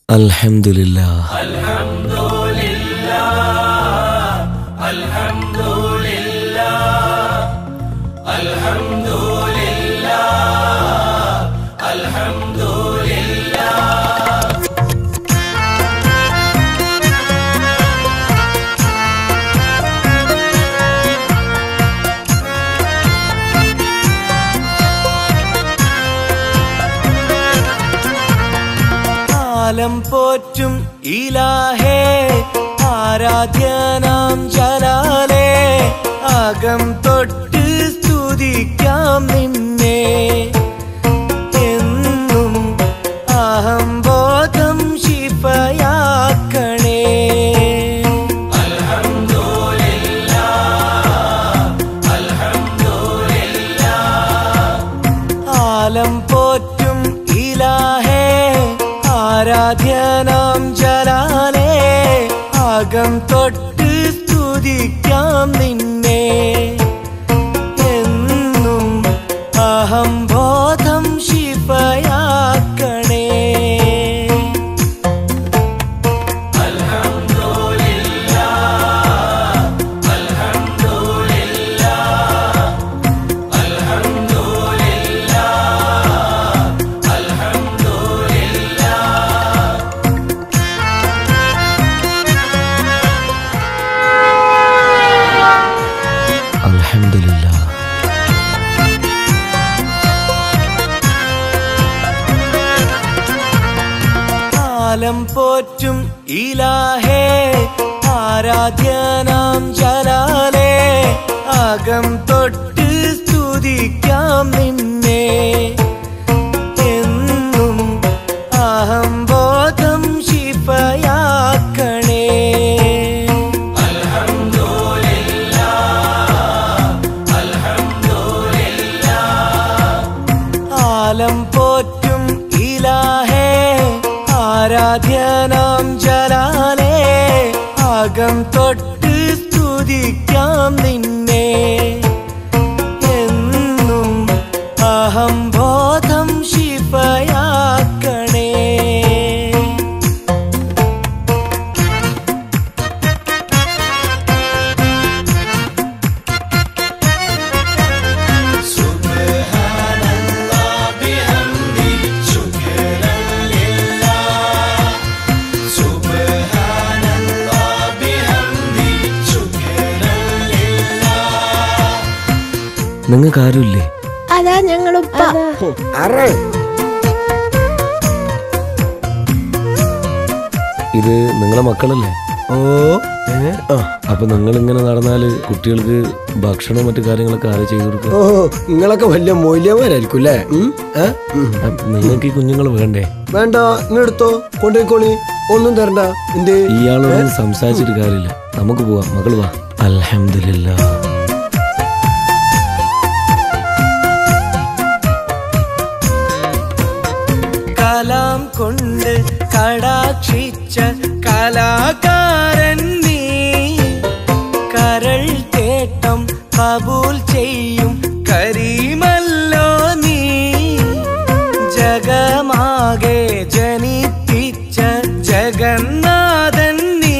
അൽഹംദുലില്ലാ കാലം പോറ്റും ഇലാഹേ ആരാധ്യനാം ജലാലേ അകം തൊട്ട് സ്തുതിക്കാം നിന്നെ എന്നും അഹംബോധം ശിഫയാക്കണേ ആലം പോറ്റും ഇലാഹേ ആരാധ്യനാം ജലാലേ അകം തൊട്ട് സ്തുതിക്കാം നിന്നെ എന്നും അഹംബോധം ശിഫയാക്കണേ അൽഹംദുലില്ലാ കാലം പോറ്റും ഇലാഹേ ആരാധ്യനാം ജലാലേ അകം തൊട്ട് സ്തുതിക്കാം നിന്നെ എന്നും അഹംബോധം ശിഫയാക്കണേ ആലം പോറ്റും ഇലാഹേ ആരാധ്യനാം ജലാലേ അകം തൊട്ട് സ്തുതിക്കാം നിന്നെ എന്നും അഹംബോധം ശിഫയാക്കണേ നിങ്ങൾക്ക് ആരുമില്ലേ അതാ ഞങ്ങളുപ്പ ഇത് നിങ്ങളെ മക്കളല്ലേ ഓ ഏ? ആ. അപ്പൊ നിങ്ങൾ ഇങ്ങനെ നടന്നാല് കുട്ടികൾക്ക് ഭക്ഷണം മറ്റു കാര്യങ്ങളൊക്കെ ആരെ ചെയ്തു കൊടുക്കുക ഓ നിങ്ങളൊക്കെ വലിയ മൂല്യന്മാരായിരിക്കും അല്ലേ ഉം? ഏ? ഉം. നിങ്ങൾക്ക് ഈ കുഞ്ഞുങ്ങൾ വേണ്ടേ വേണ്ട ഇങ്ങെടുത്തോ കൊണ്ടുപോയിക്കോളി ഒന്നും തരണ്ട എന്തേ ഇയാളോട് സംസാരിച്ചിട്ട് കാര്യമില്ല നമുക്ക് പോവാം മകൾ വാ അൽഹംദുലില്ലാ കലാം കൊണ്ട് കടാക്ഷിച്ച കലാകാരൻ നീ കരൾ തേട്ടം കബൂൽ ചെയ്യും കരീമല്ലോ നീ ജഗമാകെ ജനിപ്പിച്ച ജഗന്നാഥൻ നീ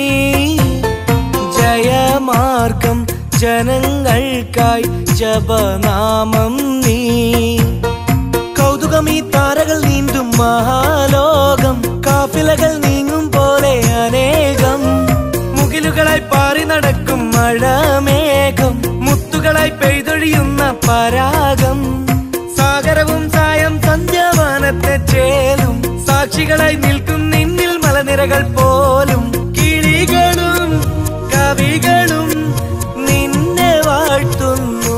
ജയമാർഗം ജനങ്ങൾക്കായി ജപനാമം നീ കൗതുകം ഈ താരകൾ നീന്തും മഹാലോകം കാഫിലകൾ നീങ്ങും പോലെ അനേകം മുകിലുകളായി പാറി നടക്കും മഴമേഘം മുത്തുകളായി പെയ്തൊഴിയുന്ന പരാഗം സാഗരവും സായം സന്ധ്യാവാനത്തെ ചേലും സാക്ഷികളായി നിൽക്കും നിന്നിൽ മലനിരകൾ പോലും കിളികളും കവികളും നിന്നെ വാഴ്ത്തുന്നു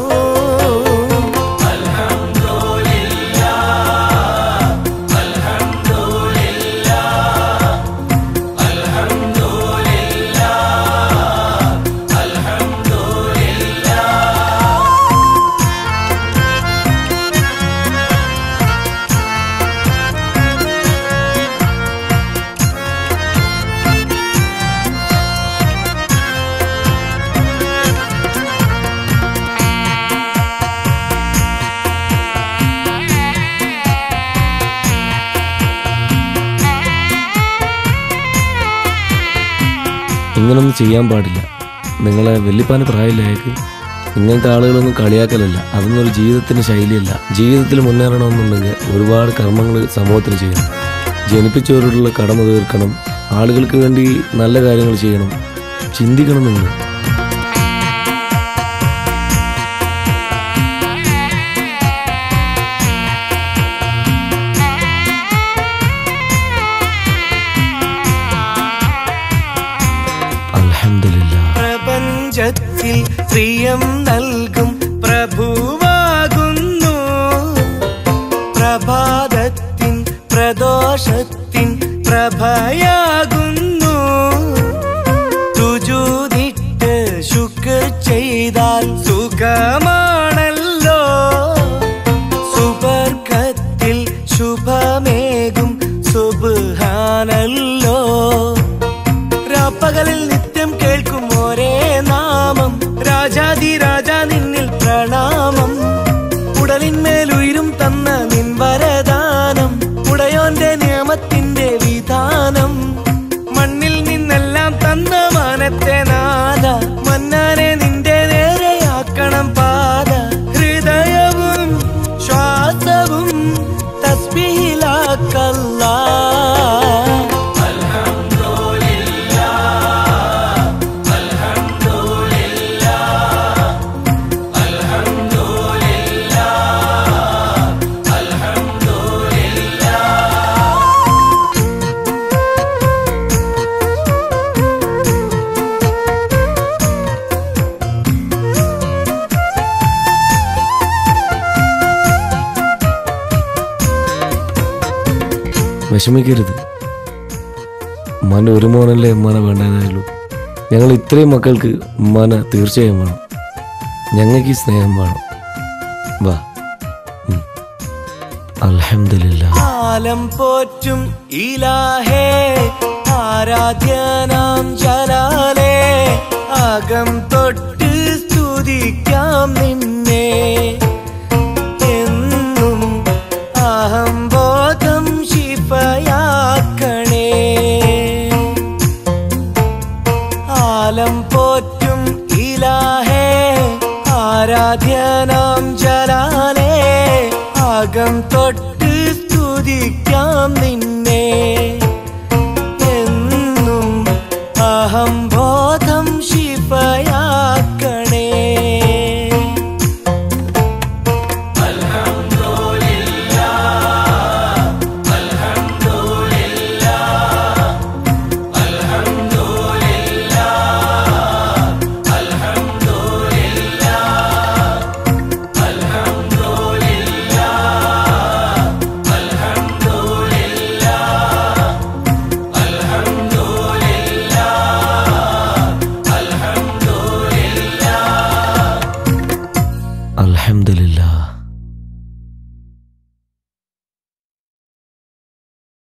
ഇങ്ങനൊന്നും ചെയ്യാൻ പാടില്ല നിങ്ങളെ വെല്ലിപ്പാന് പ്രായമില്ലായക്ക് ഇങ്ങനത്തെ ആളുകളൊന്നും കളിയാക്കലല്ല അതൊന്നും ഒരു ജീവിതത്തിന്റെ ശൈലിയല്ല ജീവിതത്തിൽ മുന്നേറണമെന്നുണ്ടെങ്കിൽ ഒരുപാട് കർമ്മങ്ങൾ സമൂഹത്തിന് ചെയ്യണം ജനിപ്പിച്ചവരോടുള്ള കടമ തീർക്കണം ആളുകൾക്ക് വേണ്ടി നല്ല കാര്യങ്ങൾ ചെയ്യണം ചിന്തിക്കണം നിങ്ങൾ അൽഹംദുലില്ലാ പ്രപഞ്ചത്തിൽ പ്രിയം നൽകും പ്രഭുവാകുന്നു പ്രഭാതത്തിൻ പ്രദോഷത്തിൻ പ്രഭയാകുന്നു തുജൂതിട്ട് ശുക്ർ ചെയ്താൽ സുഖമാണല്ലോ സുബർക്കത്തിൽ ശുഭമേകും സുബ്ഹാനല്ലോ രാപ്പകലിൽ നിത്യം കേൾക്കും ഒരേ നാമം രാജാതി രാജാ നിന്നിൽ പ്രണാമം ഉടലിന്മേൽ ഉയരും തന്ന നിൻ വരദാനം ഉടയോന്റെ നിയമത്തിന്റെ വിധാനം മണ്ണിൽ നിന്നെല്ലാം തന്ന മാനത്തെ നാദ മന്നാനെ നിന്റെ നേരെയാക്കണം പാത ഹൃദയവും ശ്വാസവും തസ്ബിഹിലാക്കല്ല വിഷമിക്കരുത് ഉമ്മാൻ്റെ ഒരു മോനല്ലേ ഉമ്മാനെ വേണ്ടതായുള്ളൂ ഞങ്ങൾ ഇത്രയും മക്കൾക്ക് ഉമ്മാനെ തീർച്ചയായും വേണം ഞങ്ങൾക്ക് ഈ സ്നേഹം വേണം വാ അലഹമില്ല ആലം പോറ്റും ഇലാഹേ ആരാധ്യനാം ജലാലേ അകം തൊട്ട് സ്തുതിക്കാം നിന്നെ എന്നും അഹംബോധം ശിഫയാക്കണേ ആലം പോറ്റും ഇലാഹേ ആരാധ്യനാം ജലാലേ അകം തൊട്ട് സ്തുതിക്കാം നിന്നെ